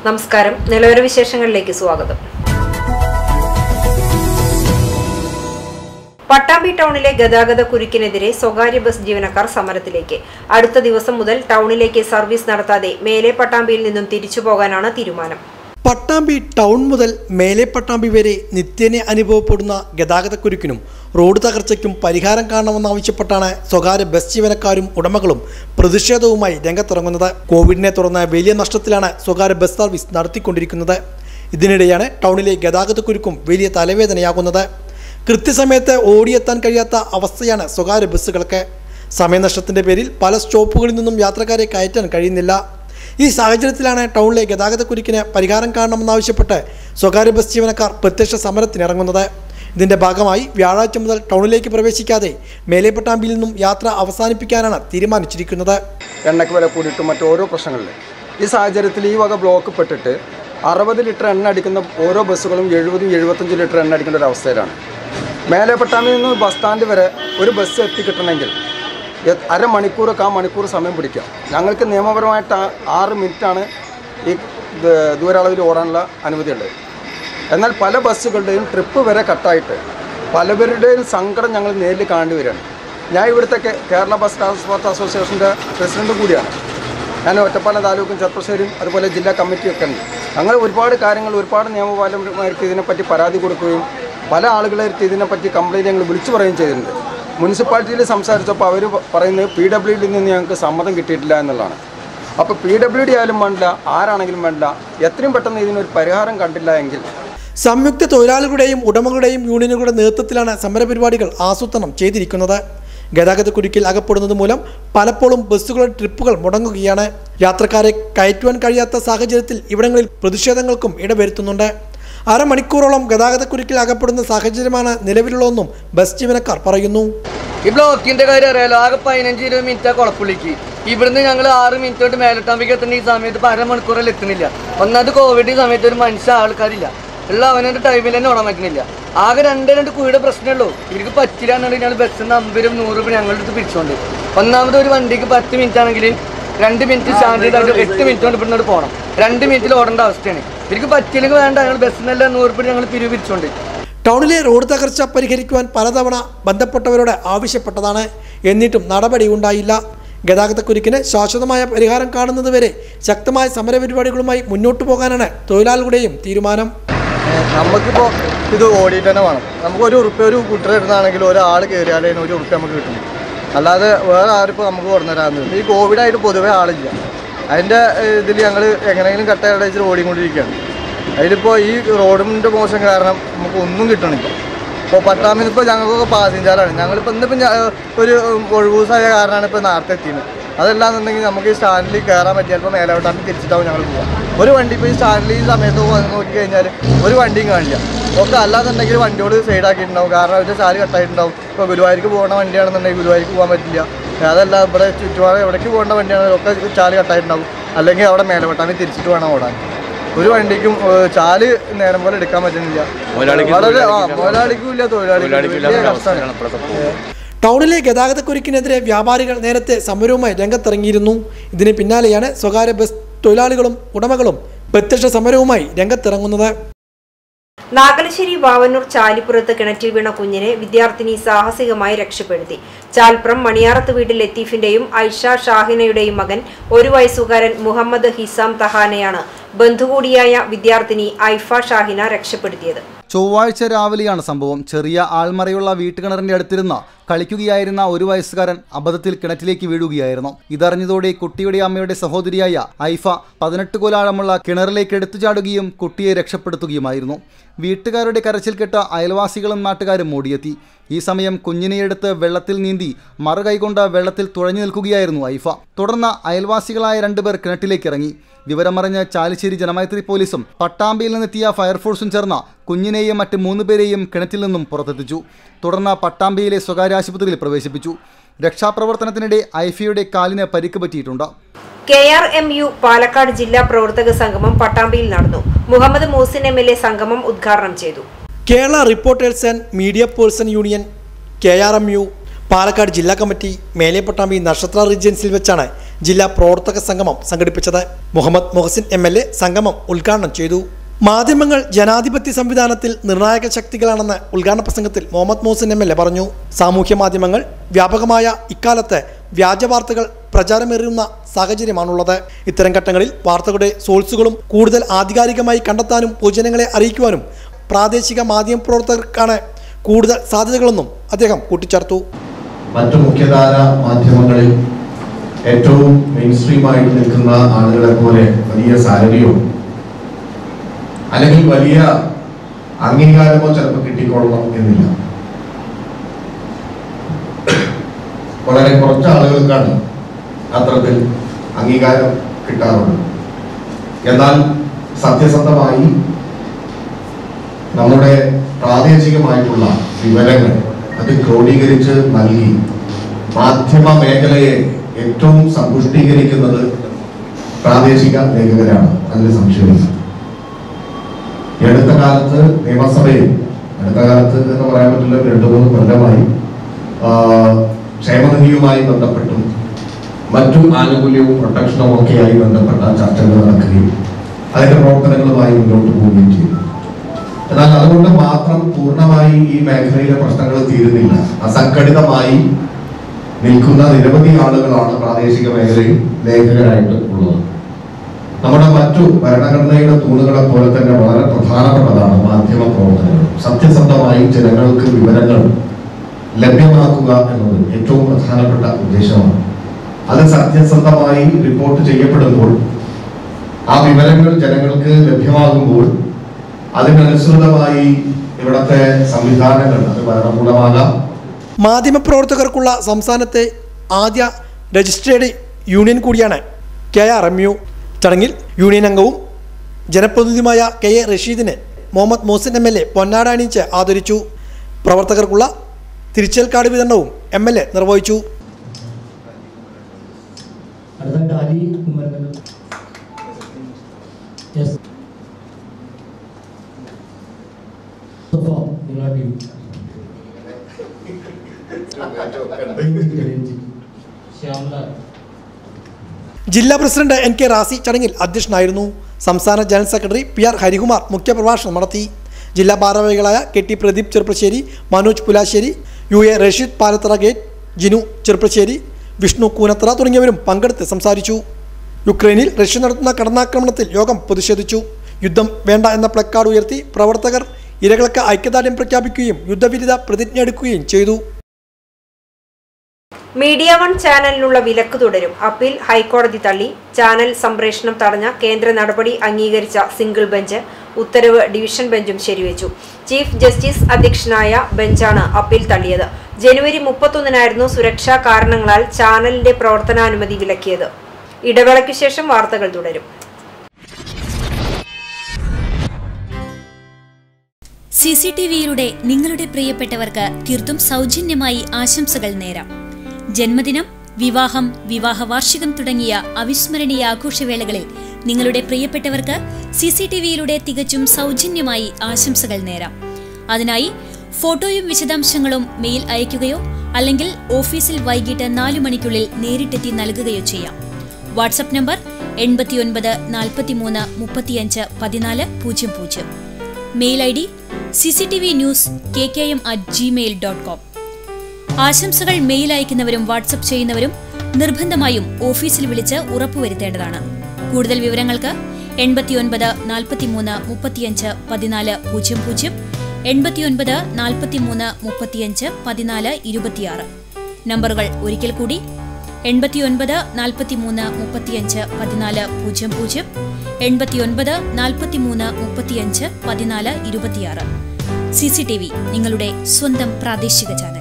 നമസ്കാരം നിലവര വിശേഷങ്ങളിലേക്ക് സ്വാഗതം പട്ടാമ്പി ടൗണിലെ ഗതാഗത കുരുക്കിനെതിരെ സ്വകാര്യ ബസ് ജീവനക്കാർ സമരത്തിലേക്ക് അടുത്ത ദിവസം മുതൽ ടൗണിലേക്ക് സർവീസ് നടത്താതെ മേലെ പട്ടാമ്പിയിൽ നിന്നും തിരിച്ചു പോകാനാണ് തീരുമാനം പട്ടാമ്പി ടൗൺ മുതൽ മേലെ പട്ടാമ്പി വരെ നിത്യേന അനുഭവപ്പെടുന്ന ഗതാഗതക്കുരുക്കിനും റോഡ് തകർച്ചയ്ക്കും പരിഹാരം കാണണമെന്നാവശ്യപ്പെട്ടാണ് സ്വകാര്യ ബസ് ജീവനക്കാരും ഉടമകളും പ്രതിഷേധവുമായി രംഗത്തിറങ്ങുന്നത് കോവിഡിനെ തുടർന്ന് വലിയ നഷ്ടത്തിലാണ് സ്വകാര്യ ബസ് സർവീസ് നടത്തിക്കൊണ്ടിരിക്കുന്നത് ഇതിനിടെയാണ് ടൗണിലെ ഗതാഗതക്കുരുക്കും വലിയ തലവേദനയാകുന്നത് കൃത്യസമയത്ത് ഓടിയെത്താൻ കഴിയാത്ത അവസ്ഥയാണ് സ്വകാര്യ ബസ്സുകൾക്ക് സമയനഷ്ടത്തിൻ്റെ പേരിൽ പല സ്റ്റോപ്പുകളിൽ നിന്നും യാത്രക്കാരെ കയറ്റാൻ കഴിയുന്നില്ല ഈ സാഹചര്യത്തിലാണ് ടൗണിലെ ഗതാഗതക്കുരുക്കിന് പരിഹാരം കാണണമെന്നാവശ്യപ്പെട്ട് സ്വകാര്യ ബസ് ജീവനക്കാർ പ്രത്യക്ഷ സമരത്തിനിറങ്ങുന്നത് ഇതിന്റെ ഭാഗമായി വ്യാഴാഴ്ച മുതൽ ടൗണിലേക്ക് പ്രവേശിക്കാതെ മേലേപ്പട്ടാമ്പിയിൽ നിന്നും യാത്ര അവസാനിപ്പിക്കാനാണ് തീരുമാനിച്ചിരിക്കുന്നത് എണ്ണയ്ക്ക് വില കൂടിയിട്ട് മറ്റോരോ പ്രശ്നങ്ങളിൽ ഈ സാഹചര്യത്തിൽ ഈ വക ബ്ലോക്ക് പെട്ടിട്ട് അറുപത് ലിറ്റർ എണ്ണ അടിക്കുന്ന ഓരോ ബസ്സുകളും എഴുപതും എഴുപത്തഞ്ച് ലിറ്റർ എണ്ണ അടിക്കേണ്ട ഒരു അവസ്ഥയിലാണ് മേലെ പട്ടാമ്പിൽ നിന്ന് ബസ് സ്റ്റാൻഡ് വരെ ഒരു ബസ് എത്തിക്കിട്ടണമെങ്കിൽ എ- അരമണിക്കൂറൊക്കെ ആ മണിക്കൂർ സമയം പിടിക്കാം ഞങ്ങൾക്ക് നിയമപരമായിട്ട് ആ- ആറ് മിനിറ്റാണ് ഈ ഇത് ദൂരളവിൽ ഓടാനുള്ള അനുമതിയുള്ളത് എന്നാൽ പല ബസ്സുകളുടെയും ട്രിപ്പ് വരെ കട്ടായിട്ട് പലവരുടെയും സങ്കടം ഞങ്ങൾ നേരിൽ കാണേണ്ടി വരികയാണ് ഞാൻ ഇവിടുത്തെ കേ- കേരള ബസ് ട്രാൻസ്പോർട്ട് അസോസിയേഷൻ്റെ പ്രസിഡന്റ് കൂടിയാണ് ഞാൻ ഒറ്റപ്പാലം താലൂക്കും ചെറുപ്പശ്ശേരിയും അതുപോലെ ജില്ലാ കമ്മിറ്റിയൊക്കെ ഉണ്ട് ഞങ്ങൾ ഒരുപാട് കാര്യങ്ങൾ ഒരുപാട് നിയമപാലകർക്ക് ഇതിനെപ്പറ്റി പരാതി കൊടുക്കുകയും പല ആളുകളായിട്ട് ഇതിനെപ്പറ്റി കംപ്ലയിൻറ്റ് ഞങ്ങൾ വിളിച്ചു പറയുകയും ചെയ്തിട്ടുണ്ട് മുനിസിപ്പാലിറ്റിയിൽ സംസാരിച്ചപ്പോൾ അവർ പറയുന്നത് പി ഡബ്ല്യു ഡിയിൽ നിന്ന് ഞങ്ങൾക്ക് സമ്മതം കിട്ടിയിട്ടില്ല എന്നുള്ളതാണ് അപ്പോൾ പി ഡബ്ല്യു ഡി ആയാലും വേണ്ടില്ല ആരാണെങ്കിലും വേണ്ടില്ല എത്രയും പെട്ടെന്ന് ഇതിനൊരു പരിഹാരം കണ്ടില്ല എങ്കിൽ സംയുക്ത തൊഴിലാളികളുടെയും ഉടമകളുടെയും യൂണിയനുകളുടെ നേതൃത്വത്തിലാണ് സമരപരിപാടികൾ ആസൂത്രണം ചെയ്തിരിക്കുന്നത് ഗതാഗതക്കുരുക്കിൽ അകപ്പെടുന്നത് മൂലം പലപ്പോഴും ബസ്സുകളുടെ ട്രിപ്പുകൾ മുടങ്ങുകയാണ് യാത്രക്കാരെ കയറ്റുവാൻ കഴിയാത്ത സാഹചര്യത്തിൽ ഇവിടങ്ങളിൽ പ്രതിഷേധങ്ങൾക്കും ഇടവരുത്തുന്നുണ്ട് അരമണിക്കൂറോളം ഗതാഗതക്കുരുക്കിൽ അകപ്പെടുന്ന സാഹചര്യമാണ് നിലവിലുള്ളതെന്നും ബസ് ജീവനക്കാർ പറയുന്നു ഈ ബ്ലോക്കിന്റെ കാര്യം അറിയാലോ ആകെ പതിനഞ്ച് ഇരുപത് മിനിറ്റാ കുളപ്പുള്ളിക്ക് ഇവിടുന്ന് ഞങ്ങൾ ആറ് മിനിറ്റ് തൊട്ട് മേലട്ടാമ്പേക്ക് എത്തുന്ന ഈ സമയത്ത് ഇപ്പൊ അരമണിക്കൂറിൽ എത്തുന്നില്ല ഒന്നാമത് കോവിഡ് ഈ സമയത്ത് ഒരു മനുഷ്യ ആൾക്കാരില്ല ഉള്ള അവനവന്റെ ടൈമിൽ തന്നെ ഓടാൻ പറ്റുന്നില്ല ആകെ രണ്ട് രണ്ട് കുഴിയുടെ പ്രശ്നമുള്ളൂ ഇവർക്ക് പറ്റില്ല എന്നുണ്ടെങ്കിൽ ഞങ്ങൾ ബസ്സിൽ നിന്ന് അമ്പതും നൂറ് രൂപ ഞങ്ങളുടെ അടുത്ത് പിടിച്ചോണ്ട് ഒന്നാമത് ഒരു വണ്ടിക്ക് പത്ത് മിനിറ്റ് ആണെങ്കിൽ രണ്ട് മിനിറ്റ് സ്റ്റാൻഡ് ചെയ്തായിട്ട് എട്ട് മിനിറ്റ് കൊണ്ട് ഇവിടുന്ന് പോകണം രണ്ട് മിനിറ്റിൽ ഓടേണ്ട അവസ്ഥയാണ് ഇവർക്ക് പറ്റില്ലെങ്കിൽ വേണ്ട ഞങ്ങൾ ബസ്സിൽ നിന്നെല്ലാം നൂറ് രൂപ ഞങ്ങൾ പിരിവ് പിരിച്ചോണ്ട് ടൗണിലെ റോഡ് തകർച്ച പരിഹരിക്കുവാൻ പലതവണ ബന്ധപ്പെട്ടവരോട് ആവശ്യപ്പെട്ടതാണ് എന്നിട്ടും നടപടി ഉണ്ടായില്ല ഗതാഗതക്കുരുക്കിന് ശാശ്വതമായ പരിഹാരം കാണുന്നതുവരെ ശക്തമായ സമരപരിപാടികളുമായി മുന്നോട്ടു പോകാനാണ് തൊഴിലാളികളുടെയും തീരുമാനം നമുക്കിപ്പോൾ ഇത് ഓടിയിട്ട് തന്നെ വേണം നമുക്ക് ഒരു ഉറുപ്പ്യ ഒരു കുട്ടർ ഇടുന്നതാണെങ്കിൽ ഒരാൾ കയറിയാലേ ഒരു ഉറുപ്പ്യ നമുക്ക് കിട്ടും അല്ലാതെ വേറെ ആരിപ്പോൾ നമുക്ക് കൊണ്ടുവരാമെന്ന് ഈ കോവിഡായിട്ട് പൊതുവേ ആളില്ല അതിൻ്റെ ഇതിൽ ഞങ്ങൾ എങ്ങനെയെങ്കിലും കട്ടയുടെ വെച്ചിട്ട് ഓടിക്കൊണ്ടിരിക്കുകയാണ് അതിലിപ്പോൾ ഈ റോഡിൻ്റെ മോശം കാരണം നമുക്ക് ഒന്നും കിട്ടണില്ല ഇപ്പോൾ പട്ടാമ്പിന്ന് ഇപ്പോൾ ഞങ്ങൾക്കൊക്കെ പാസഞ്ചറാണ് ഞങ്ങളിപ്പോൾ ഇന്നിപ്പോൾ ഞ- ഒരു ഒഴിവ് ദിവസമായ കാരണമാണ് ഇപ്പോൾ നേരത്തെ എത്തിയത് അതല്ലാന്നുണ്ടെങ്കിൽ നമുക്ക് ഈ സ്റ്റാൻഡിൽ കയറാൻ പറ്റിയ ചിലപ്പോൾ മേലോട്ടാണ് തിരിച്ചിട്ടാവും ഞങ്ങൾ പോകാം ഒരു വണ്ടി ഇപ്പോൾ ഈ സ്റ്റാൻഡിൽ ഈ സമയത്ത് വന്ന് നോക്കി കഴിഞ്ഞാൽ ഒരു വണ്ടിയും കാണില്ല ഒക്കെ അല്ലാന്നുണ്ടെങ്കിൽ വണ്ടിയോട് സൈഡാക്കിയിട്ടുണ്ടാവും കാരണം അവരുടെ ചാല് കട്ടായിട്ടുണ്ടാവും ഇപ്പോൾ ഗുരുവായൂർക്ക് പോകുന്ന വണ്ടിയാണെന്നുണ്ടെങ്കിൽ ഗുരുവായൂർക്ക് പോകാൻ പറ്റില്ല അതല്ല ഇവിടെ ചുറ്റുപാട് എവിടേക്ക് പോകേണ്ട വണ്ടിയാണെങ്കിൽ ഒക്കെ ചാല് കട്ടായിട്ടുണ്ടാവും അല്ലെങ്കിൽ അവിടെ മേലോട്ടാണ് തിരിച്ചിട്ട് വേണം ഓടാൻ ഒരു വണ്ടിക്കും ഏഹ്, ചാല് നേരം പോലെ എടുക്കാൻ പറ്റുന്നില്ല വളരെ ആ മുതലാളിക്കും ഇല്ല തൊഴിലാളിക്കും വലിയ കഷ്ടമാണ് ടൗണിലെ ഗതാഗതക്കുരുക്കിനെതിരെ വ്യാപാരികൾ നേരത്തെ സമരവുമായി രംഗത്തിറങ്ങിയിരുന്നു ഇതിന് പിന്നാലെയാണ് സ്വകാര്യ ബസ് തൊഴിലാളികളും ഉടമകളും പ്രത്യക്ഷ സമരവുമായി രംഗത്തിറങ്ങുന്നത് നാഗലശ്ശേരി വാവന്നൂർ ചാലിപ്പുറത്ത് കിണറ്റിൽ വീണ കുഞ്ഞിനെ വിദ്യാർത്ഥിനി സാഹസികമായി രക്ഷപ്പെടുത്തി ചാൽപ്രം മണിയാറത്ത് വീട്ടിൽ ലത്തീഫിന്റെയും ഐഷ ഷാഹിനയുടെയും മകൻ ഒരു വയസ്സുകാരൻ മുഹമ്മദ് ഹിസാം തഹാനെയാണ് ബന്ധുകൂടിയായ വിദ്യാർത്ഥിനി ഐഫ ഷാഹിന രക്ഷപ്പെടുത്തിയത് ചൊവ്വാഴ്ച രാവിലെയാണ് സംഭവം ചെറിയ ആൾമറയുള്ള വീട്ടുകിണറിന്റെ അടുത്തിരുന്ന് കളിക്കുകയായിരുന്ന ഒരു വയസ്സുകാരൻ അബദ്ധത്തിൽ കിണറ്റിലേക്ക് വീഴുകയായിരുന്നു ഇതറിഞ്ഞതോടെ കുട്ടിയുടെ അമ്മയുടെ സഹോദരിയായ ഐഫ പതിനെട്ട് കോലാഴമുള്ള കിണറിലേക്ക് എടുത്തു ചാടുകയും കുട്ടിയെ രക്ഷപ്പെടുത്തുകയുമായിരുന്നു വീട്ടുകാരുടെ കരച്ചിൽ കേട്ട അയൽവാസികളും നാട്ടുകാരും ഓടിയെത്തി ഈ സമയം കുഞ്ഞിനെ എടുത്ത് വെള്ളത്തിൽ നീന്തി മറുകൈകൊണ്ട് വെള്ളത്തിൽ തുഴഞ്ഞു നിൽക്കുകയായിരുന്നു ഐഫ തുടർന്ന് അയൽവാസികളായ രണ്ടുപേർ കിണറ്റിലേക്ക് ഇറങ്ങി വിവരമറിഞ്ഞ് ചാലിശ്ശേരി ജനമൈത്രി പോലീസും പട്ടാമ്പിയിൽ നിന്നെത്തിയ ഫയർഫോഴ്സും ചേർന്ന് കുഞ്ഞിനെയും മറ്റ് മൂന്ന് പേരെയും കിണറ്റിൽ നിന്നും പുറത്തെത്തിച്ചു തുടർന്ന് പട്ടാമ്പിയിലെ സ്വകാര്യ ആശുപത്രിയിൽ പ്രവേശിപ്പിച്ചു രക്ഷാപ്രവർത്തനത്തിനിടെ ഐഫയുടെ കാലിന് പരിക്ക് പറ്റിയിട്ടുണ്ട് K R M U Palakkad ജില്ലാ പ്രവർത്തക സംഗമം പട്ടാമ്പിയിൽ നടന്നു Muhammad Mohsin M L A സംഗമം ഉദ്ഘാടനം ചെയ്തു Kerala reporters and media person union K R M U Palakkad ജില്ലാ കമ്മിറ്റി മേലെപ്പട്ടാമ്പി നക്ഷത്ര റീജൻസിൽ വെച്ചാണ് ജില്ലാ പ്രവർത്തക സംഗമം സംഘടിപ്പിച്ചത് Muhammad Mohsin M L A സംഗമം ഉദ്ഘാടനം ചെയ്തു മാധ്യമങ്ങൾ ജനാധിപത്യ സംവിധാനത്തിൽ നിർണായക ശക്തികളാണെന്ന് ഉദ്ഘാടന പ്രസംഗത്തിൽ Muhammad Mohsin M L A പറഞ്ഞു സാമൂഹ്യ മാധ്യമങ്ങൾ വ്യാപകമായ ഇക്കാലത്ത് വ്യാജ വാർത്തകൾ പ്രചാരമേറുന്ന സാഹചര്യമാണുള്ളത് ഇത്തരം ഘട്ടങ്ങളിൽ വാർത്തകളുടെ സോഴ്സുകളും കൂടുതൽ ആധികാരികമായി കണ്ടെത്താനും പൊതുജനങ്ങളെ അറിയിക്കുവാനും പ്രാദേശിക മാധ്യമ പ്രവർത്തകർക്കാണ് കൂടുതൽ സാധ്യതകളെന്നും അദ്ദേഹം കൂട്ടിച്ചേർത്തു മറ്റു മുഖ്യധാര മാധ്യമങ്ങളിൽ ഏറ്റവും മെയിൻ സ്ട്രീമായിട്ട് നിൽക്കുന്ന ആളുകളെ പോലെ വലിയ സാലറിയോ അല്ലെങ്കിൽ വലിയ അംഗീകാരമോ ചിലപ്പോൾ കിട്ടിക്കൊള്ളണം എന്നില്ല വളരെ കുറച്ച് ആളുകൾക്കാണ് അത്തരത്തിൽ അംഗീകാരം കിട്ടാറുള്ളത് എന്നാൽ സത്യസന്ധമായി നമ്മുടെ പ്രാദേശികമായിട്ടുള്ള വിവരങ്ങൾ അത് ക്രോഡീകരിച്ച് നൽകി മാധ്യമ മേഖലയെ ഏറ്റവും സമ്പുഷ്ടീകരിക്കുന്നത് പ്രാദേശിക ലേഖകരാണ് അതിൽ സംശയമില്ല ഈ അടുത്ത കാലത്ത് നിയമസഭയിൽ അടുത്ത കാലത്ത് എന്ന് പറയാൻ പറ്റില്ല രണ്ടു മൂന്ന് കൊല്ലമായി ആ, ക്ഷേമനിധിയുമായി ബന്ധപ്പെട്ടും മറ്റു ആനുകൂല്യവും പ്രൊട്ടക്ഷനും ഒക്കെയായി ബന്ധപ്പെട്ട ചർച്ചകൾ നടക്കുകയും അതിന്റെ പ്രവർത്തനങ്ങളുമായി മുന്നോട്ട് പോവുകയും ചെയ്തു എന്നാൽ അതുകൊണ്ട് മാത്രം പൂർണ്ണമായി ഈ മേഖലയിലെ പ്രശ്നങ്ങൾ തീരുന്നില്ല അസംഘടിതമായി നിൽക്കുന്ന നിരവധി ആളുകളാണ് പ്രാദേശിക മേഖലയിൽ ലേഖകരായിട്ട് ഉള്ളത് നമ്മുടെ മറ്റു ഭരണഘടനയുടെ തൂണുകളെ പോലെ തന്നെ വളരെ പ്രധാനപ്പെട്ടതാണ് മാധ്യമ പ്രവർത്തനങ്ങൾ സത്യസന്ധമായി ജനങ്ങൾക്ക് വിവരങ്ങൾ ലഭ്യമാക്കുക എന്നത് ഏറ്റവും പ്രധാനപ്പെട്ട ഉദ്ദേശമാണ് അത് സത്യസന്ധമായി റിപ്പോർട്ട് ചെയ്യപ്പെടുമ്പോൾ ആ വിവരങ്ങൾ ജനങ്ങൾക്ക് ലഭ്യമാകുമ്പോൾ അതിനനുസൃതമായി ഇവിടത്തെ സംവിധാനങ്ങൾ അത് ഭരണകൂടമാകാം മാധ്യമപ്രവർത്തകർക്കുള്ള സംസ്ഥാനത്തെ ആദ്യ രജിസ്ട്രേഡ് യൂണിയൻ കൂടിയാണ് കെ ആർ എം യു ചടങ്ങിൽ യൂണിയൻ അംഗവും ജനപ്രതിനിധിയുമായ കെ എ റഷീദിനെ Muhammad Mohsin M L A പൊന്നാട അണിയിച്ച് ആദരിച്ചു പ്രവർത്തകർക്കുള്ള തിരിച്ചൽ കാർഡ് വിതരണവും എം എൽ എ നിർവഹിച്ചു അടുത്തായിട്ട് അലി കുമരകൽ യെസ് സഫ നിങ്ങളെ ടീം ശ്യാമല ജില്ലാ പ്രസിഡന്റ് എൻ കെ റാസി ചടങ്ങിൽ അധ്യക്ഷനായിരുന്നു സംസ്ഥാന general secretary P R Harikumar മുഖ്യപ്രഭാഷണം നടത്തി ജില്ലാ ഭാരവാഹികളായ K T Pradeep Cherupassery Manoj Pulassery U A Rasheed Palathara gate Jinu Cherupassery Vishnu Koonathara തുടങ്ങിയവരും പങ്കെടുത്ത് സംസാരിച്ചു യുക്രൈനിൽ റഷ്യ നടത്തുന്ന കടന്നാക്രമണത്തിൽ യോഗം പ്രതിഷേധിച്ചു യുദ്ധം വേണ്ട എന്ന പ്ലക്കാർഡ് ഉയർത്തി പ്രവർത്തകർ ഇരകൾക്ക് ഐക്യദാർഢ്യം പ്രഖ്യാപിക്കുകയും യുദ്ധവിരുദ്ധ പ്രതിജ്ഞ എടുക്കുകയും ചെയ്തു മീഡിയ വൺ ചാനലിനുള്ള വിലക്ക് തുടരും അപ്പീൽ ഹൈക്കോടതി തള്ളി ചാനൽ സംപ്രേഷണം തടഞ്ഞ കേന്ദ്ര നടപടി അംഗീകരിച്ച സിംഗിൾ ബെഞ്ച് ഉത്തരവ് ഡിവിഷൻ ബെഞ്ചും ശരിവെച്ചു ചീഫ് ജസ്റ്റിസ് അധ്യക്ഷനായ ബെഞ്ചാണ് അപ്പീൽ തള്ളിയത് ജനുവരി മുപ്പത്തൊന്നിനായിരുന്നു സുരക്ഷാ കാരണങ്ങളാൽ ചാനലിന്റെ പ്രവർത്തനാനുമതി വിലക്കിയത് ഇടവേളയ്ക്കു ശേഷം വാർത്തകൾ തുടരും സി സി ടി വിയിലൂടെ നിങ്ങളുടെ പ്രിയപ്പെട്ടവർക്ക് തീർത്തും സൗജന്യമായി ആശംസകൾ നേരാം ജന്മദിനം വിവാഹം വിവാഹ വാർഷികം തുടങ്ങിയ അവിസ്മരണീയ ആഘോഷവേളകളിൽ നിങ്ങളുടെ പ്രിയപ്പെട്ടവർക്ക് സി സി ടി വിയിലൂടെ തികച്ചും സൗജന്യമായി ആശംസകൾ നേരാം അതിനായി ഫോട്ടോയും വിശദാംശങ്ങളും മെയിൽ അയയ്ക്കുകയോ അല്ലെങ്കിൽ ഓഫീസിൽ വൈകിട്ട് നാലു മണിക്കുള്ളിൽ നേരിട്ടെത്തി നൽകുകയോ ചെയ്യാം വാട്സപ്പ് നമ്പർ എൺപത്തിയൊൻപത് നാൽപ്പത്തിമൂന്ന് മുപ്പത്തിയഞ്ച് പതിനാല് പൂജ്യം പൂജ്യം mail I D C C T V news K K M at Gmail dot com ആശംസകൾ മെയിൽ അയക്കുന്നവരും വാട്സപ്പ് ചെയ്യുന്നവരും നിർബന്ധമായും ഓഫീസിൽ വിളിച്ച് ഉറപ്പുവരുത്തേണ്ടതാണ് കൂടുതൽ വിവരങ്ങൾക്ക് എൺപത്തിയൊൻപത് നാൽപ്പത്തിമൂന്ന് മുപ്പത്തിയഞ്ച് പതിനാല് പൂജ്യം പൂജ്യം എൺപത്തിയൊൻപത് നാൽപ്പത്തിമൂന്ന് മുപ്പത്തിയഞ്ച് പതിനാല് ഇരുപത്തിയാറ് നമ്പറുകൾ ഒരിക്കൽ കൂടി എൺപത്തിയൊൻപത് നാൽപ്പത്തിമൂന്ന് മുപ്പത്തിയഞ്ച് പതിനാല് പൂജ്യം പൂജ്യം എൺപത്തിയൊൻപത് നാൽപ്പത്തിമൂന്ന് മുപ്പത്തിയഞ്ച് പതിനാല് ഇരുപത്തിയാറ് സി സി ടി വി നിങ്ങളുടെ സ്വന്തം പ്രാദേശിക ചാനൽ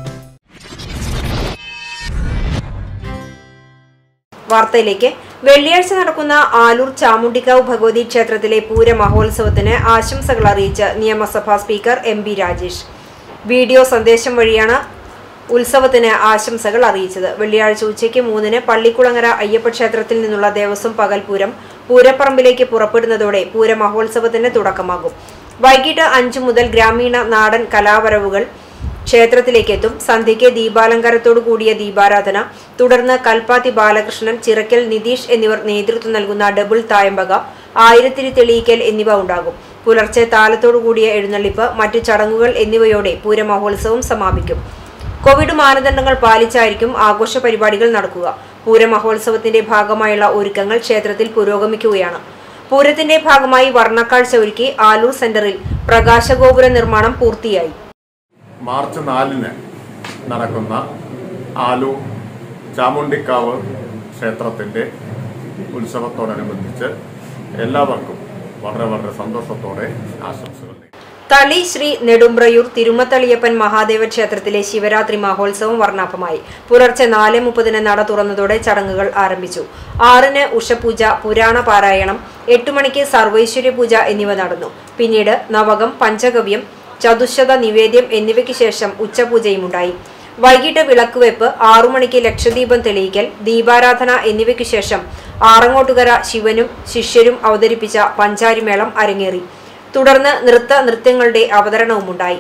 വാർത്തയിലേക്ക് വെള്ളിയാഴ്ച നടക്കുന്ന ആലൂർ ചാമുണ്ടിക്കാവ് ഭഗവതി ക്ഷേത്രത്തിലെ പൂര മഹോത്സവത്തിന് ആശംസകൾ അറിയിച്ച് നിയമസഭാ speaker M B Rajesh video സന്ദേശം വഴിയാണ് ഉത്സവത്തിന് ആശംസകൾ അറിയിച്ചത് വെള്ളിയാഴ്ച ഉച്ചയ്ക്ക് മൂന്നിന് പള്ളിക്കുളങ്ങര അയ്യപ്പ ക്ഷേത്രത്തിൽ നിന്നുള്ള ദേവസ്വം പകൽപൂരം പൂരപ്പറമ്പിലേക്ക് പുറപ്പെടുന്നതോടെ പൂര മഹോത്സവത്തിന് തുടക്കമാകും വൈകിട്ട് അഞ്ചു മുതൽ ഗ്രാമീണ നാടൻ കലാവരവുകൾ ക്ഷേത്രത്തിലേക്ക് എത്തും സന്ധ്യയ്ക്ക് ദീപാലങ്കാരത്തോടു കൂടിയ ദീപാരാധന തുടർന്ന് കൽപ്പാത്തി ബാലകൃഷ്ണൻ ചിറക്കൽ നിതീഷ് എന്നിവർ നേതൃത്വം നൽകുന്ന ഡബിൾ തായമ്പക ആയിരത്തിരി തെളിയിക്കൽ എന്നിവ ഉണ്ടാകും പുലർച്ചെ താലത്തോടു കൂടിയ എഴുന്നള്ളിപ്പ് മറ്റു ചടങ്ങുകൾ എന്നിവയോടെ പൂരമഹോത്സവം സമാപിക്കും കോവിഡ് മാനദണ്ഡങ്ങൾ പാലിച്ചായിരിക്കും ആഘോഷ പരിപാടികൾ നടക്കുക പൂരമഹോത്സവത്തിന്റെ ഭാഗമായുള്ള ഒരുക്കങ്ങൾ ക്ഷേത്രത്തിൽ പുരോഗമിക്കുകയാണ് പൂരത്തിന്റെ ഭാഗമായി വർണ്ണക്കാഴ്ച ഒരുക്കി ആലൂർ സെന്ററിൽ പ്രകാശഗോപുര നിർമ്മാണം പൂർത്തിയായി മാർച്ച് നാലിന് നടക്കുന്ന ആലു ചാമുണ്ടിക്കാവ് ക്ഷേത്രത്തിൻ്റെ ഉത്സവത്തോടനുബന്ധിച്ച് എല്ലാവർക്കും വളരെ വളരെ സന്തോഷത്തോടെ ആശംസകൾ നേരുന്നു. തളി ശ്രീ നെടുമ്പ്രയൂർ തിരുമത്തളിയപ്പൻ മഹാദേവ ക്ഷേത്രത്തിലെ ശിവരാത്രി മഹോത്സവം വർണ്ണാഭമായി പുലർച്ചെ നാല് മുപ്പതിന് നട തുറന്നതോടെ ചടങ്ങുകൾ ആരംഭിച്ചു ആറിന് ഉഷപൂജ പുരാണ പാരായണം എട്ടു മണിക്ക് സർവൈശ്വര്യ പൂജ എന്നിവ നടന്നു പിന്നീട് നവകം പഞ്ചഗവ്യം ചതുശത നിവേദ്യം എന്നിവയ്ക്ക് ശേഷം ഉച്ചപൂജയുമുണ്ടായി വൈകിട്ട് വിളക്കുവെപ്പ് ആറു മണിക്ക് ലക്ഷദീപം തെളിയിക്കൽ ദീപാരാധന എന്നിവയ്ക്കു ശേഷം ആറങ്ങോട്ടുകര ശിവനും ശിഷ്യരും അവതരിപ്പിച്ച പഞ്ചാരിമേളം അരങ്ങേറി തുടർന്ന് നൃത്ത നൃത്യങ്ങളുടെ അവതരണവുമുണ്ടായി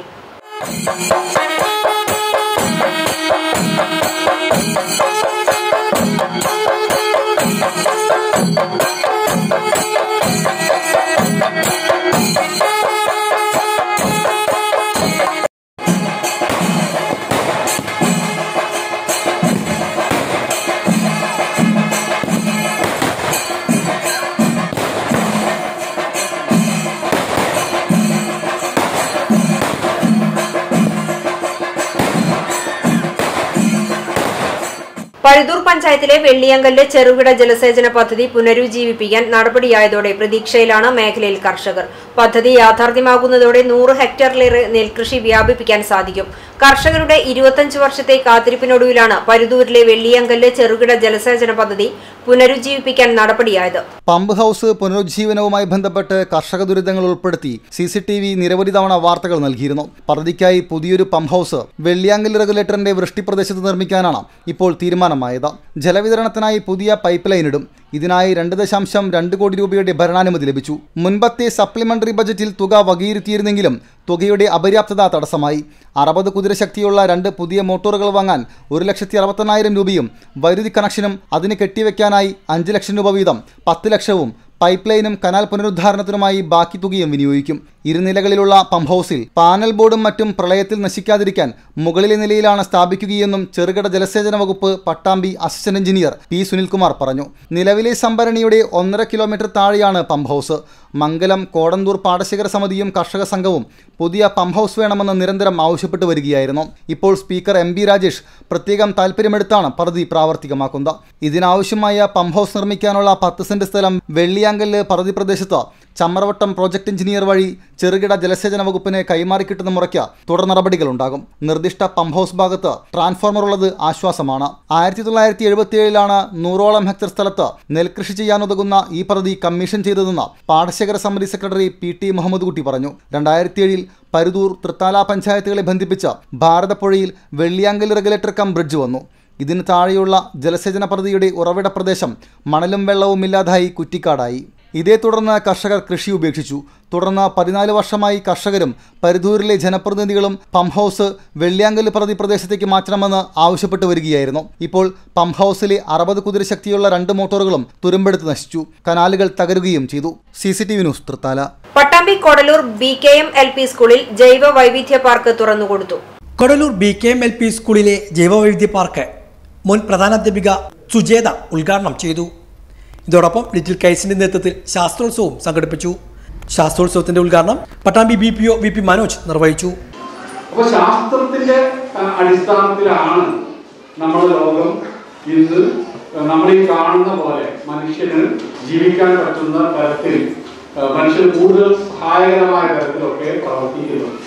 പഴുതൂർ പഞ്ചായത്തിലെ വെള്ളിയങ്കല്ല് ചെറുകിട ജലസേചന പദ്ധതി പുനരുജ്ജീവിപ്പിക്കാൻ നടപടിയായതോടെ പ്രതീക്ഷയിലാണ് മേഖലയിൽ കർഷകർ പദ്ധതി യാഥാർത്ഥ്യമാകുന്നതോടെ നൂറ് ഹെക്ടറിലേറെ നെൽകൃഷി വ്യാപിപ്പിക്കാൻ സാധിക്കും കർഷകരുടെ ഇരുപത്തഞ്ച് വർഷത്തെ കാത്തിരിപ്പിനൊടുവിലാണ് പരുതൂരിലെ വെള്ളിയങ്കല്ല് ചെറുകിട ജലസേചന പദ്ധതി പുനരുജ്ജീവിപ്പിക്കാൻ നടപടിയായത് പമ്പ് ഹൗസ് പുനരുജ്ജീവനവുമായി ബന്ധപ്പെട്ട് കർഷക ദുരിതങ്ങൾ ഉൾപ്പെടുത്തി സി സി ടി വി നിരവധി തവണ വാർത്തകൾ നൽകിയിരുന്നു പദ്ധതിക്കായി പുതിയൊരു പമ്പ് ഹൗസ് വെള്ളിയാങ്കൽ റെഗുലേറ്ററിന്റെ വൃഷ്ടിപ്രദേശത്ത് നിർമ്മിക്കാനാണ് ഇപ്പോൾ തീരുമാനമായത് ജലവിതരണത്തിനായി പുതിയ പൈപ്പ് ലൈൻ ഇടും ഇതിനായി രണ്ട് ദശാംശം രണ്ട് കോടി രൂപയുടെ ഭരണാനുമതി ലഭിച്ചു മുൻപത്തെ സപ്ലിമെന്ററി ബജറ്റിൽ തുക വകയിരുത്തിയിരുന്നെങ്കിലും തുകയുടെ അപര്യാപ്തത തടസ്സമായി അറുപത് കുതിരശക്തിയുള്ള രണ്ട് പുതിയ മോട്ടോറുകൾ വാങ്ങാൻ ഒരു ലക്ഷത്തി അറുപത്തെണ്ണായിരം രൂപയും വൈദ്യുതി കണക്ഷനും അതിന് കെട്ടിവെക്കാനായി അഞ്ച് ലക്ഷം രൂപ വീതം പത്ത് ലക്ഷവും പൈപ്പ് ലൈനും കനാൽ പുനരുദ്ധാരണത്തിനുമായി ബാക്കി തുകയും വിനിയോഗിക്കും ഇരുനിലകളിലുള്ള പമ്പ് ഹൗസിൽ പാനൽ ബോർഡും മറ്റും പ്രളയത്തിൽ നശിക്കാതിരിക്കാൻ മുകളിലെ നിലയിലാണ് സ്ഥാപിക്കുകയെന്നും ചെറുകിട ജലസേചന വകുപ്പ് Pattambi assistant engineer P Sunilkumar പറഞ്ഞു നിലവിലെ സംഭരണിയുടെ ഒന്നര കിലോമീറ്റർ താഴെയാണ് പമ്പ് ഹൗസ് മംഗലം കോടന്തൂർ പാടശേഖര സമിതിയും കർഷക സംഘവും പുതിയ പമ്പ് ഹൗസ് വേണമെന്ന് നിരന്തരം ആവശ്യപ്പെട്ടു വരികയായിരുന്നു ഇപ്പോൾ സ്പീക്കർ എം ബി രാജേഷ് പ്രത്യേകം താൽപ്പര്യമെടുത്താണ് പദ്ധതി പ്രാവർത്തികമാക്കുന്നത് ഇതിനാവശ്യമായ പമ്പ് ഹൗസ് നിർമ്മിക്കാനുള്ള പത്ത് സെന്റ് സ്ഥലം വെള്ളിയാങ്കല്ല് പദ്ധതി പ്രദേശത്ത് ചമ്മറവട്ടം പ്രോജക്ട് എഞ്ചിനീയർ വഴി ചെറുകിട ജലസേചന വകുപ്പിന് കൈമാറി കിട്ടുന്ന മുറയ്ക്ക് തുടർ നടപടികളുണ്ടാകും നിർദ്ദിഷ്ട പമ്പ് ഹൗസ് ഭാഗത്ത് ട്രാൻസ്ഫോർമർ ഉള്ളത് ആശ്വാസമാണ് ആയിരത്തി തൊള്ളായിരത്തി എഴുപത്തിയേഴിലാണ് നൂറോളം ഹെക്ടർ സ്ഥലത്ത് നെൽകൃഷി ചെയ്യാനുതകുന്ന ഈ പദ്ധതി കമ്മീഷൻ ചെയ്തതെന്ന് പാടശേഖര സമിതി സെക്രട്ടറി പി ടി മുഹമ്മദ് കുട്ടി പറഞ്ഞു രണ്ടായിരത്തി ഏഴിൽ പരുതൂർ തൃത്താല പഞ്ചായത്തുകളെ ബന്ധിപ്പിച്ച ഭാരതപ്പുഴയിൽ വെള്ളിയാങ്കൽ റെഗുലേറ്റർ കം ബ്രിഡ്ജ് വന്നു ഇതിന് താഴെയുള്ള ജലസേചന പദ്ധതിയുടെ ഉറവിട പ്രദേശം മണലും വെള്ളവും ഇല്ലാതായി കുറ്റിക്കാടായി ഇതേ തുടർന്ന് കർഷകർ കൃഷി ഉപേക്ഷിച്ചു തുടർന്ന് പതിനാല് വർഷമായി കർഷകരും പരുതൂരിലെ ജനപ്രതിനിധികളും പമ്പ് ഹൗസ് വെള്ളിയാങ്കൽ പ്രതി പ്രദേശത്തേക്ക് മാറ്റണമെന്ന് ആവശ്യപ്പെട്ടു വരികയായിരുന്നു ഇപ്പോൾ പമ്പ് ഹൗസിലെ അറുപത് കുതിരശക്തിയുള്ള രണ്ട് മോട്ടോറുകളും തുരുമ്പെടുത്ത് നശിച്ചു കനാലുകൾ തകരുകയും ചെയ്തു C C T V news Thrithala Pattambi Kodaloor B K M L P സ്കൂളിൽ ജൈവ വൈവിധ്യ പാർക്ക് തുറന്നുകൊടുത്തു Kodaloor B K M L P സ്കൂളിലെ ജൈവവൈവിധ്യ പാർക്ക് മുൻ പ്രധാനാധ്യാപിക സുജേത ഉദ്ഘാടനം ചെയ്തു ഇതോടൊപ്പം ലിറ്റിൽ കൈസിന്റെ നേതൃത്വത്തിൽ ശാസ്ത്രോത്സവവും സംഘടിപ്പിച്ചു ശാസ്ത്രോത്സവത്തിന്റെ ഉദ്ഘാടനം Pattambi B P O V P Manoj നിർവഹിച്ചു അപ്പോൾ ശാസ്ത്രത്തിന്റെ ആ, അടിസ്ഥാനത്തിലാണ് നമ്മുടെ ലോകം ഇന്ന് നമ്മൾ ഈ കാണുന്ന പോലെ മനുഷ്യന് ജീവിക്കാൻ പറ്റുന്ന തരത്തിൽ ആ, മനുഷ്യന് കൂടുതൽ സഹായകരമായ തരത്തിലൊക്കെ പ്രവർത്തിക്കുന്നത്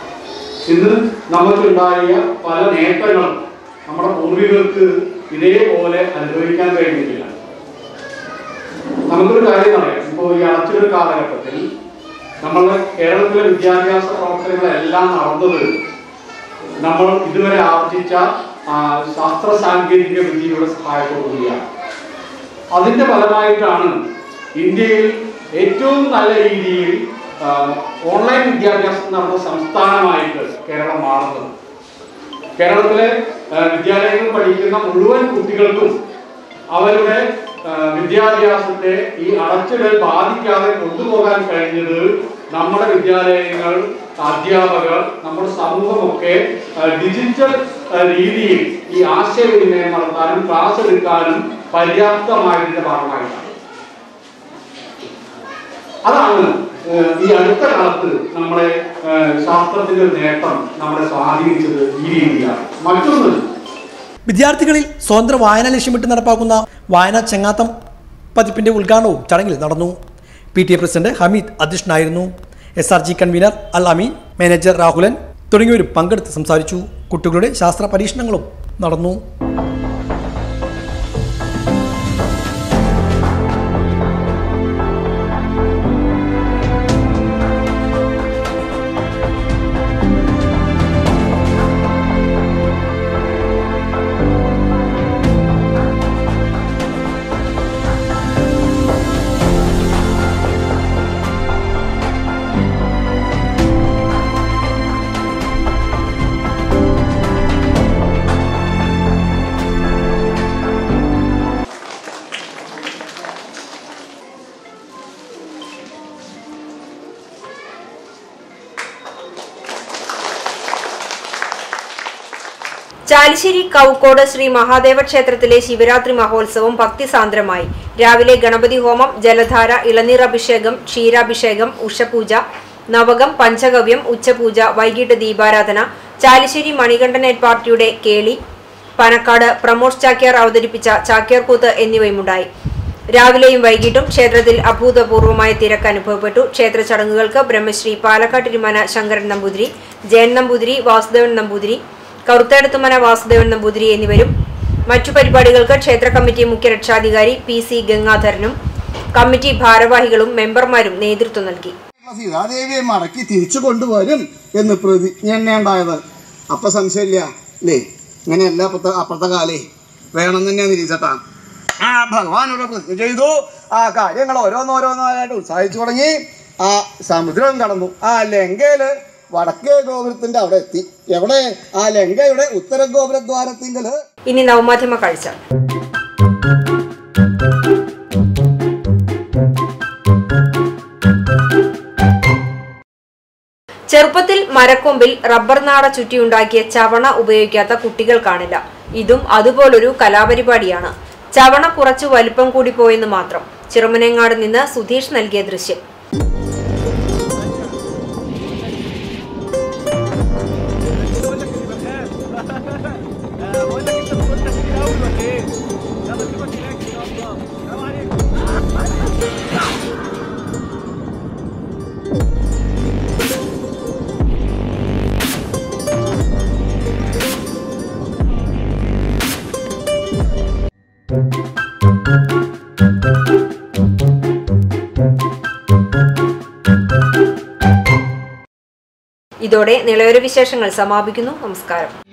ഇന്ന് നമുക്കുണ്ടായ പല നേട്ടങ്ങളും നമ്മുടെ പൂർവികർക്ക് ഇതേപോലെ അനുഭവിക്കാൻ കഴിഞ്ഞിട്ടില്ല നമുക്കൊരു കാര്യം അറിയാം ഇപ്പോൾ ഈ അടച്ചിടൽ കാലഘട്ടത്തിൽ നമ്മളുടെ കേരളത്തിലെ വിദ്യാഭ്യാസ പ്രവർത്തനങ്ങളെല്ലാം നടന്നത് നമ്മൾ ഇതുവരെ ആർജിച്ച ആ, ശാസ്ത്ര സാങ്കേതിക വിദ്യയുടെ സഹായത്തോടുകൂടിയാണ് അതിന്റെ ഫലമായിട്ടാണ് ഇന്ത്യയിൽ ഏറ്റവും നല്ല രീതിയിൽ ആ, ഓൺലൈൻ വിദ്യാഭ്യാസം നടന്ന സംസ്ഥാനമായിട്ട് കേരളം മാറുന്നത് കേരളത്തിലെ ആ, വിദ്യാലയങ്ങളിൽ പഠിക്കുന്ന മുഴുവൻ കുട്ടികൾക്കും അവരുടെ ആ, വിദ്യാഭ്യാസത്തെ ഈ അടച്ചിടൽ ബാധിക്കാതെ കൊണ്ടുപോകാൻ കഴിഞ്ഞത് നമ്മുടെ വിദ്യാലയങ്ങൾ അധ്യാപകർ നമ്മുടെ സമൂഹമൊക്കെ ആ, ഡിജിറ്റൽ ആ, രീതിയിൽ ഈ ആശയവിനിമയം നടത്താനും ക്ലാസ് എടുക്കാനും പര്യാപ്തമായതിന്റെ ഭാഗമായിട്ടാണ് അതാണ് ഏഹ്, ഈ അടുത്ത കാലത്ത് നമ്മുടെ ഏഹ്, ശാസ്ത്രത്തിന്റെ ഒരു നേട്ടം നമ്മളെ സ്വാധീനിച്ചത് ഈ രീതിയിലാണ് മറ്റൊന്ന് വിദ്യാർത്ഥികളിൽ സ്വതന്ത്ര വായന ലക്ഷ്യമിട്ട് നടപ്പാക്കുന്ന വായന ചെങ്ങാത്തം പതിപ്പിന്റെ ഉദ്ഘാടനവും ചടങ്ങിൽ നടന്നു P T A president Hameed അധ്യക്ഷനായിരുന്നു S R G convener Al Ameen manager Rahulan തുടങ്ങിയവരും പങ്കെടുത്ത് സംസാരിച്ചു കുട്ടികളുടെ ശാസ്ത്ര പരീക്ഷണങ്ങളും നടന്നു ചാലിശ്ശേരി കൗക്കോട് ശ്രീ മഹാദേവ ക്ഷേത്രത്തിലെ ശിവരാത്രി മഹോത്സവം ഭക്തിസാന്ദ്രമായി രാവിലെ ഗണപതി ഹോമം ജലധാര ഇളനീർ അഭിഷേകം ക്ഷീരാഭിഷേകം ഉഷപൂജ നവകം പഞ്ചഗവ്യം ഉച്ചപൂജ വൈകിട്ട് ദീപാരാധന ചാലിശ്ശേരി മണികണ്ഠനേറ്റ് പാർട്ടിയുടെ കേളി പനക്കാട് പ്രമോഷ് ചാക്യാർ അവതരിപ്പിച്ച ചാക്യാർകൂത്ത് എന്നിവയുമുണ്ടായി രാവിലെയും വൈകിട്ടും ക്ഷേത്രത്തിൽ അഭൂതപൂർവമായ തിരക്ക് അനുഭവപ്പെട്ടു ക്ഷേത്ര ചടങ്ങുകൾക്ക് ബ്രഹ്മശ്രീ പാലക്കാട്ടിരുമന ശങ്കരൻ നമ്പൂതിരി ജയൻ നമ്പൂതിരി വാസുദേവൻ നമ്പൂതിരി കറുത്തേടത്തുമന വാസുദേവൻ നമ്പൂതിരി എന്നിവരും മറ്റു പരിപാടികൾക്ക് ക്ഷേത്ര കമ്മിറ്റി മുഖ്യ രക്ഷാധികാരി പി സി ഗംഗാധരനും കമ്മിറ്റി ഭാരവാഹികളും മെമ്പർമാരും നേതൃത്വം നൽകി സീതാദേവിയെ മടക്കി തിരിച്ചു കൊണ്ടുവരും എന്ന് പ്രതിജ്ഞ തന്നെ ഉണ്ടായത് അപ്പൊ സംശയമില്ല അല്ലേ ഇങ്ങനെയല്ല അപ്പുറത്തെ അപ്പുറത്തെ കാലേ വേണം തന്നെ നിരീക്ഷട്ടാ ആ ഭഗവാനോട് പ്രതിജ്ഞ ചെയ്തു ആ കാര്യങ്ങൾ ഓരോന്നോരോന്നായിട്ട് ഉത്സാഹിച്ചു തുടങ്ങി ആ സമുദ്രം കടന്നു ആ ലങ്കയില് വടക്കേ ഗോപുരത്തിന്റെ അവിടെ എത്തി എവിടെ ആ ലങ്കയുടെ ഉത്തര ഗോപുരദ്വാരത്തിങ്കല് ഇനി നവമാധ്യമ കാഴ്ച ചെറുപ്പത്തിൽ മരക്കൊമ്പിൽ റബ്ബർ നാട ചുറ്റിയുണ്ടാക്കിയ ചവണ ഉപയോഗിക്കാത്ത കുട്ടികൾ കാണില്ല ഇതും അതുപോലൊരു കലാപരിപാടിയാണ് ചവണ കുറച്ചു വലിപ്പം കൂടി പോയെന്ന് മാത്രം ചിറുമനേങ്ങാട് നിന്ന് സുധീഷ് നൽകിയ ദൃശ്യം ഇതോടെ നിളയൊരു വിശേഷങ്ങൾ സമാപിക്കുന്നു നമസ്കാരം